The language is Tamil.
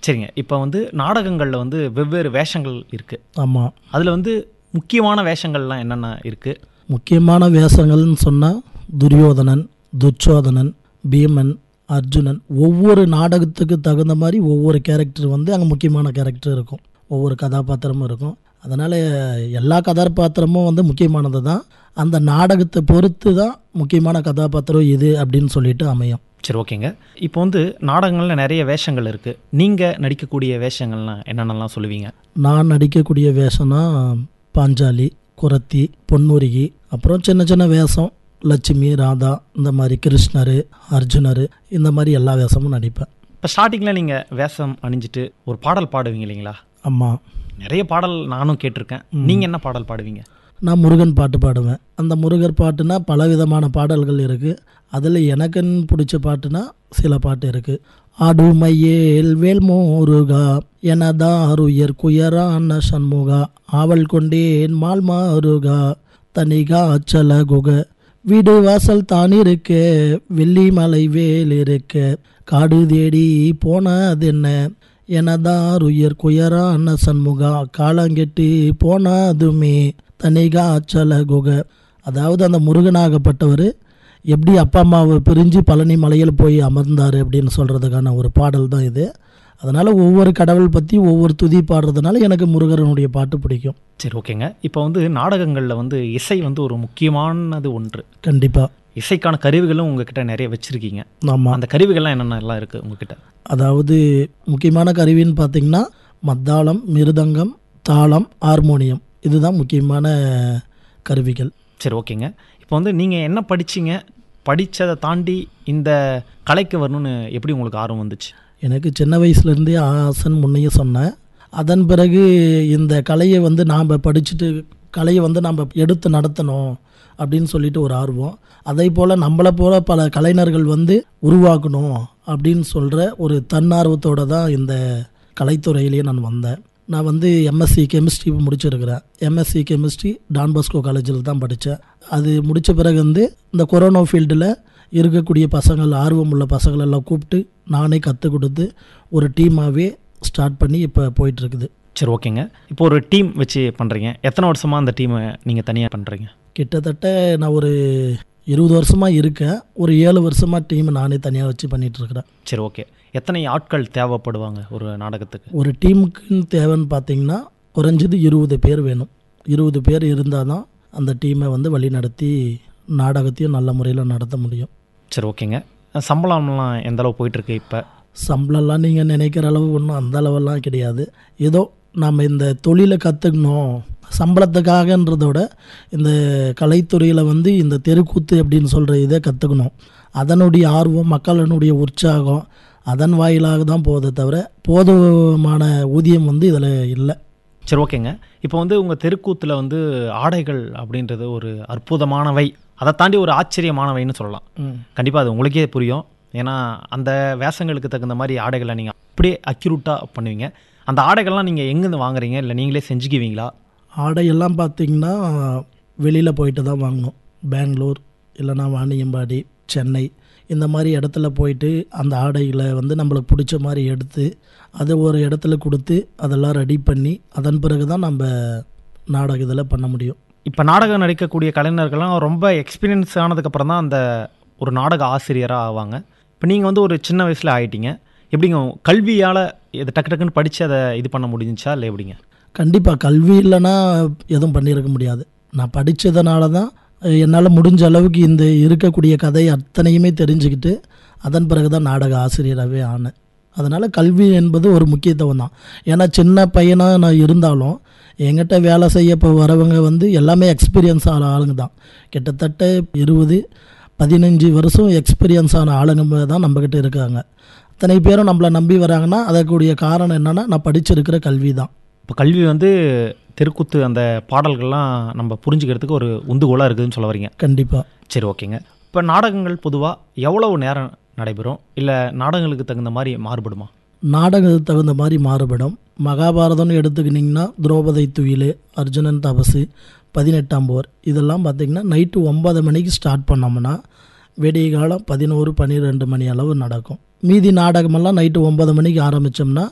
சரிங்க இப்போ வந்து நாடகங்களில் வந்து வெவ்வேறு வேஷங்கள் இருக்குது ஆமாம் அதில் வந்து முக்கியமான வேஷங்கள்லாம் என்னென்ன இருக்குது முக்கியமான வேஷங்கள்னு சொன்னால் துரியோதனன் துச்சோதனன் பீமன் அர்ஜுனன் ஒவ்வொரு நாடகத்துக்கு தகுந்த மாதிரி ஒவ்வொரு கேரக்டர் வந்து அங்கே முக்கியமான கேரக்டர் இருக்கும் ஒவ்வொரு கதாபாத்திரமும் இருக்கும் அதனால் எல்லா கதாபாத்திரமும் வந்து முக்கியமானது தான் அந்த நாடகத்தை பொறுத்து தான் முக்கியமான கதாபாத்திரம் இது அப்படின்னு சொல்லிட்டு அமையும் சரி ஓகேங்க இப்போ வந்து நாடகங்களில் நிறைய வேஷங்கள் இருக்குது நீங்கள் நடிக்கக்கூடிய வேஷங்கள்லாம் என்னென்னலாம் சொல்லுவீங்க நான் நடிக்கக்கூடிய வேஷம்னா பாஞ்சாலி குரத்தி பொன்முருகி அப்புறம் சின்ன சின்ன வேஷம் லட்சுமி ராதா இந்த மாதிரி கிருஷ்ணர் அர்ஜுனர் இந்த மாதிரி எல்லா வேஷமும் நடிப்பேன் இப்போ ஸ்டார்டிங்கில் நீங்கள் வேஷம் அணிஞ்சிட்டு ஒரு பாடல் பாடுவீங்க இல்லைங்களா ஆமாம் நிறைய பாடல் நானும் கேட்டிருக்கேன் நீங்கள் என்ன பாடல் பாடுவீங்க நான் முருகன் பாட்டு பாடுவேன் அந்த முருகர் பாட்டுனா பலவிதமான பாடல்கள் இருக்குது அதில் எனக்குன்னு பிடிச்ச பாட்டுனா சில பாட்டு இருக்குது ஆடுமையேல் வேல் முருகா எனதாருயர் குயரான சண்முகா ஆவல் கொண்டேன் மால் மாருகா தனிகா அச்சல குக வீடு வாசல் தான் இருக்க வெள்ளிமலை வேல் இருக்க காடு தேடி போனதென்ன எனதாருயர் குயரான சண்முகா காலங்கெட்டு போனதுமே தனிகா அச்சல குக அதாவது அந்த முருகனாகப்பட்டவர் எப்படி அப்பா அம்மாவை பிரிஞ்சு பழனி மலையில் போய் அமர்ந்தார் அப்படின்னு சொல்கிறதுக்கான ஒரு பாடல் தான் இது அதனால் ஒவ்வொரு கடவுள் பற்றி ஒவ்வொரு துதி பாடுறதுனால எனக்கு முருகரனுடைய பாட்டு பிடிக்கும் சரி ஓகேங்க இப்போ வந்து நாடகங்களில் வந்து இசை வந்து ஒரு முக்கியமானது ஒன்று கண்டிப்பாக இசைக்கான கருவிகளும் உங்ககிட்ட நிறைய வச்சுருக்கீங்க ஆமாம் அந்த கருவிகள்லாம் என்னென்னலாம் இருக்குது உங்ககிட்ட அதாவது முக்கியமான கருவின்னு பார்த்தீங்கன்னா மத்தாளம் மிருதங்கம் தாளம் ஹார்மோனியம் இதுதான் முக்கியமான கருவிகள் சரி ஓகேங்க இப்போ வந்து நீங்கள் என்ன படிச்சீங்க படித்ததை தாண்டி இந்த கலைக்கு வரணும்னு எப்படி உங்களுக்கு ஆர்வம் வந்துச்சு எனக்கு சின்ன வயசுலேருந்தே ஆசன் முன்னையே சொன்னேன் அதன் பிறகு இந்த கலையை வந்து நாம் படிச்சுட்டு கலையை வந்து நாம் எடுத்து நடத்தணும் அப்படின்னு சொல்லிட்டு ஒரு ஆர்வம் அதே போல் நம்மளை போல பல கலைஞர்கள் வந்து உருவாக்கணும் அப்படின்னு சொல்கிற ஒரு தன்னார்வத்தோடு தான் இந்த கலைத்துறையிலேயே நான் வந்தேன் நான் வந்து எம்எஸ்சி கெமிஸ்ட்ரி முடிச்சிருக்கிறேன் எம்எஸ்சி கெமிஸ்ட்ரி டான் பாஸ்கோ காலேஜில் தான் படித்தேன் அது முடித்த பிறகு வந்து இந்த கொரோனா ஃபீல்டில் இருக்கக்கூடிய பசங்கள் ஆர்வம் உள்ள பசங்களெல்லாம் கூப்பிட்டு நானே கற்றுக் கொடுத்து ஒரு டீமாகவே ஸ்டார்ட் பண்ணி இப்போ போயிட்டுருக்குது சரி ஓகேங்க இப்போ ஒரு டீம் வச்சு பண்ணுறீங்க எத்தனை வருஷமாக அந்த டீமை நீங்கள் தனியாக பண்ணுறீங்க கிட்டத்தட்ட நான் ஒரு இருபது வருஷமாக இருக்கேன் ஒரு ஏழு வருஷமாக டீம் நானே தனியாக வச்சு பண்ணிகிட்ருக்கிறேன் சரி ஓகே எத்தனை ஆட்கள் தேவைப்படுவாங்க ஒரு நாடகத்துக்கு ஒரு டீமுக்குன்னு தேவைன்னு பார்த்தீங்கன்னா குறைஞ்சது இருபது பேர் வேணும் இருபது பேர் இருந்தால் தான் அந்த டீமை வந்து வழி நடத்தி நாடகத்தையும் நல்ல முறையில் நடத்த முடியும் சரி ஓகேங்க சம்பளம்லாம் எந்த அளவு போயிட்டுருக்கு இப்போ சம்பளம்லாம் நீங்கள் நினைக்கிற அளவு ஒன்றும் அந்த அளவெல்லாம் கிடையாது ஏதோ நம்ம இந்த தொழிலை கற்றுக்கணும் சம்பளத்துக்காகன்றதோட இந்த கலைத்துறையில் வந்து இந்த தெருக்கூத்து அப்படின்னு சொல்கிற இதை கற்றுக்கணும் அதனுடைய ஆர்வம் மக்களினுடைய உற்சாகம் அதன் வாயிலாக தான் போதே தவிர போதுமான ஊதியம் வந்து இதில் இல்லை சரி ஓகேங்க இப்போ வந்து உங்கள் தெருக்கூத்தில் வந்து ஆடைகள் அப்படின்றது ஒரு அற்புதமானவை அதை தாண்டி ஒரு ஆச்சரியமானவைன்னு சொல்லலாம் கண்டிப்பாக அது உங்களுக்கே புரியும் ஏன்னா அந்த வேஷங்களுக்கு தகுந்த மாதிரி ஆடைகளை நீங்கள் அப்படியே அக்யூரூட்டாக பண்ணுவீங்க அந்த ஆடைகள்லாம் நீங்கள் எங்கேருந்து வாங்குறீங்க இல்லை நீங்களே செஞ்சுக்குவீங்களா ஆடையெல்லாம் பார்த்தீங்கன்னா வெளியில் போயிட்டு தான் வாங்கணும் பெங்களூர் இல்லைன்னா வாணியம்பாடி சென்னை இந்த மாதிரி இடத்துல போயிட்டு அந்த ஆடைகளை வந்து நம்மளுக்கு பிடிச்ச மாதிரி எடுத்து அதை ஒரு இடத்துல கொடுத்து அதெல்லாம் ரெடி பண்ணி அதன் பிறகு தான் நம்ம நாடக இதில் பண்ண முடியும் இப்போ நாடகம் நடிக்கக்கூடிய கலைஞர்கள்லாம் ரொம்ப எக்ஸ்பீரியன்ஸ் ஆனதுக்கப்புறம் தான் அந்த ஒரு நாடக ஆசிரியராக ஆவாங்க இப்போ நீங்கள் வந்து ஒரு சின்ன வயசில் ஆயிட்டீங்க எப்படிங்க கல்வியால் இது டக்கு டக்குன்னு படித்து அதை இது பண்ண முடிஞ்சுச்சா இல்லை எப்படிங்க கண்டிப்பாக கல்வி இல்லைன்னா எதுவும் பண்ணியிருக்க முடியாது நான் படித்ததுனால தான் என்னால் முடிஞ்ச அளவுக்கு இந்த இருக்கக்கூடிய கதை அத்தனையுமே தெரிஞ்சுக்கிட்டு அதன் பிறகு தான் நாடக ஆசிரியராகவே ஆனேன் அதனால் கல்வி என்பது ஒரு முக்கியத்துவம் தான் ஏன்னா சின்ன பையனாக நான் இருந்தாலும் எங்கிட்ட வேலை செய்ய இப்போ வரவங்க வந்து எல்லாமே எக்ஸ்பீரியன்ஸ் ஆன ஆளுங்க தான் கிட்டத்தட்ட இருபது பதினஞ்சு வருஷம் எக்ஸ்பீரியன்ஸ் ஆன ஆளுங்க தான் நம்மக்கிட்ட இருக்காங்க அத்தனை பேரும் நம்மளை நம்பி வராங்கன்னா அதற்குரிய காரணம் என்னென்னா நான் படிச்சிருக்கிற கல்வி தான் இப்போ கல்வி வந்து தெருக்கூத்து அந்த பாடல்கள்லாம் நம்ம புரிஞ்சுக்கிறதுக்கு ஒரு உந்துகோலாக இருக்குதுன்னு சொல்ல வரீங்க கண்டிப்பாக சரி ஓகேங்க இப்போ நாடகங்கள் பொதுவாக எவ்வளவு நேரம் நடைபெறும் இல்லை நாடகங்களுக்கு தகுந்த மாதிரி மாறுபடுமா நாடகத்துக்கு தகுந்த மாதிரி மாறுபடும் மகாபாரதம்னு எடுத்துக்கிட்டிங்கன்னா திரௌபதி துயில் அர்ஜுனன் தபசு பதினெட்டாம் போர் இதெல்லாம் பார்த்திங்கன்னா நைட்டு ஒன்பது மணிக்கு ஸ்டார்ட் பண்ணோம்னா விடிய காலம் பதினோரு பன்னிரெண்டு மணி அளவு நடக்கும் மீதி நாடகமெல்லாம் நைட்டு ஒன்பது மணிக்கு ஆரம்பித்தோம்னா